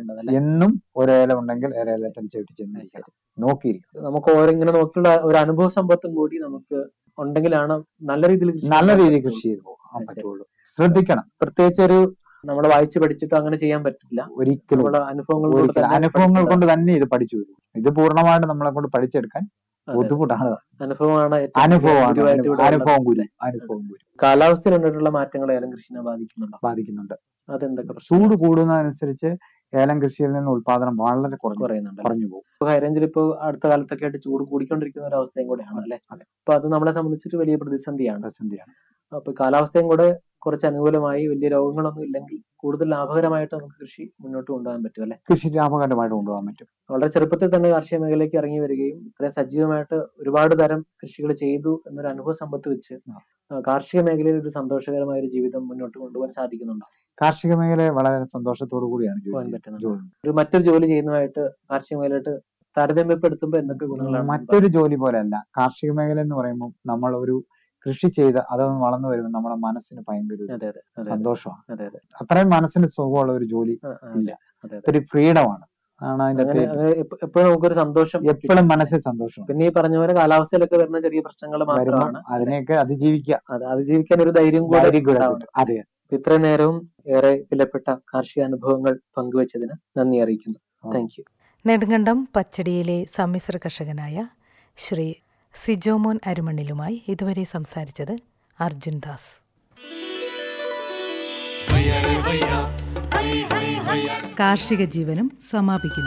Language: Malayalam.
വേണ്ടത് അല്ലെ എന്നും ഒരേല ഉണ്ടെങ്കിൽ ഒരേലറ്റം ചവിട്ടി ചെന്നിരിക്കണം നോക്കിയിരിക്കണം നമുക്ക് ഓരോ ഇങ്ങനെ നോക്കിയുള്ള ഒരു അനുഭവ സമ്പത്തും കൂടി നമുക്ക് ഉണ്ടെങ്കിലാണ് നല്ല രീതിയിൽ കൃഷി നല്ല ചെയ്യാൻ രീതിയിൽ പറ്റുള്ളൂ. കൃഷി ചെയ്ത് പോകാൻ അത് ശരി. പറ്റുള്ളൂ ശ്രദ്ധിക്കണം പ്രത്യേകിച്ച് ഒരു നമ്മൾ വായിച്ചു പഠിച്ചിട്ടോ അങ്ങനെ ചെയ്യാൻ പറ്റില്ല ഒരിക്കലും നമ്മുടെ അനുഭവങ്ങളിലൂടെ ഒരിക്കലും തന്നെ അനുഭവങ്ങൾ പഠിക്കേണ്ടതാണ്. കൊണ്ട് തന്നെ ഇത് പഠിച്ചു വരും ഇത് പൂർണ്ണമായിട്ട് നമ്മളെ കൊണ്ട് പഠിച്ചെടുക്കാൻ അതെ. ബുദ്ധിമുട്ടാണ് അനുഭവമാണ് ഏറ്റവും അനുഭവമാണ് ഗുരുവായിട്ട് ഇവിടെ അനുഭവം ഉള്ളത്. ഗുരു അനുഭവം ഗുരു കാലാവസ്ഥയിൽ ഉണ്ടായിട്ടുള്ള മാറ്റങ്ങൾ ഏലം കൃഷിനെ ബാധിക്കുന്നുണ്ടോ ബാധിക്കുന്നുണ്ട് അതെന്തൊക്കെ പ്രശ്നം ചൂട് കൂടുന്നതനുസരിച്ച് ഏലം കൃഷിയിൽ നിന്ന് ഉത്പാദനം വളരെ കുറഞ്ഞു കുറയുന്നുണ്ട് കുറഞ്ഞു പോകും ഹൈറേഞ്ചിൽ ഇപ്പൊ അടുത്ത കാലത്തൊക്കെ ആയിട്ട് ചൂട് കൂടിക്കൊണ്ടിരിക്കുന്ന ഒരു അവസ്ഥയും കൂടെയാണ് അല്ലെ അതെ. അപ്പൊ അത് നമ്മളെ സംബന്ധിച്ചിട്ട് വലിയ പ്രതിസന്ധിയാണ് പ്രതിസന്ധിയാണ് അപ്പൊ കാലാവസ്ഥയും കൂടെ കുറച്ച് അനുകൂലമായി വലിയ രോഗങ്ങളൊന്നും ഇല്ലെങ്കിൽ കൂടുതൽ ലാഭകരമായിട്ട് നമുക്ക് കൃഷി മുന്നോട്ട് കൊണ്ടുപോകാൻ പറ്റും അല്ലെ കൃഷി ലാഭകരമായിട്ട് കൊണ്ടുപോകാൻ പറ്റും വളരെ ചെറുപ്പത്തിൽ തന്നെ കാർഷിക മേഖലയിലേക്ക് ഇറങ്ങി വരികയും ഇത്രയും സജീവമായിട്ട് ഒരുപാട് തരം കൃഷികൾ ചെയ്തു എന്നൊരു അനുഭവ സമ്പത്ത് വെച്ച് ആ. ആ, കാർഷിക മേഖലയിൽ ഒരു സന്തോഷകരമായ ഒരു ജീവിതം മുന്നോട്ട് കൊണ്ടുപോകാൻ സാധിക്കുന്നുണ്ടോ കാർഷിക മേഖല വളരെ സന്തോഷത്തോടു കൂടിയാണ് പോകാൻ ജോലി പറ്റുന്നുണ്ട് ജോലി ഒരു മറ്റൊരു ജോലി ചെയ്യുന്നതായിട്ട് കാർഷിക മേഖലയായിട്ട് താരതമ്യപ്പെടുത്തുമ്പോൾ എന്തൊക്കെ ഗുണങ്ങളാണ് മറ്റൊരു ജോലി പോലെയല്ല കാർഷിക മേഖല എന്ന് പറയുമ്പോൾ നമ്മൾ ഒരു കൃഷി ചെയ്ത് അതൊന്ന് വളർന്നു വരുമ്പോൾ നമ്മുടെ മനസ്സിന് ഭയങ്കര ഒരു അതെ അതെ അതെ സന്തോഷമാണ് അതെ അതെ അത്രയും മനസ്സിന് സുഖമുള്ള ഒരു ജോലി ആ, ആ, ഇല്ല. അതെ അതെ ഒരു ഫ്രീഡമാണ് ആണ് അതിന്റെ അങ്ങനെ അങ്ങനെ എപ്പ- എപ്പോഴും നമുക്കൊരു സന്തോഷം എപ്പോഴും മനസ്സിൽ സന്തോഷമാണ് പിന്നെ ഈ പറഞ്ഞ പോലെ കാലാവസ്ഥയിലൊക്കെ വരുന്ന ചെറിയ പ്രശ്നങ്ങൾ വരുമ്പോൾ മാത്രമാണ് അതിനെയൊക്കെ അതിജീവിക്കുക അത് അതിജീവിക്കാൻ ഒരു ധൈര്യം കൂടെ Very good ഉണ്ടാവണം. ആയിട്ട്. അതെ അപ്പൊ ഇത്രയും നേരവും ഏറെ വിലപ്പെട്ട കാർഷിക അനുഭവങ്ങൾ പങ്കുവച്ചതിന് നന്ദി അറിയിക്കുന്നു ആ. താങ്ക് യു നെടുങ്കണ്ടം പച്ചടിയിലെ സമ്മിശ്ര കർഷകനായ ശ്രീ സിജോമോൻ അരുമണ്ണിലുമായി ഇതുവരെ സംസാരിച്ചത് അർജുൻ ദാസ് കാർഷിക ജീവനം സമാപിക്കുന്നു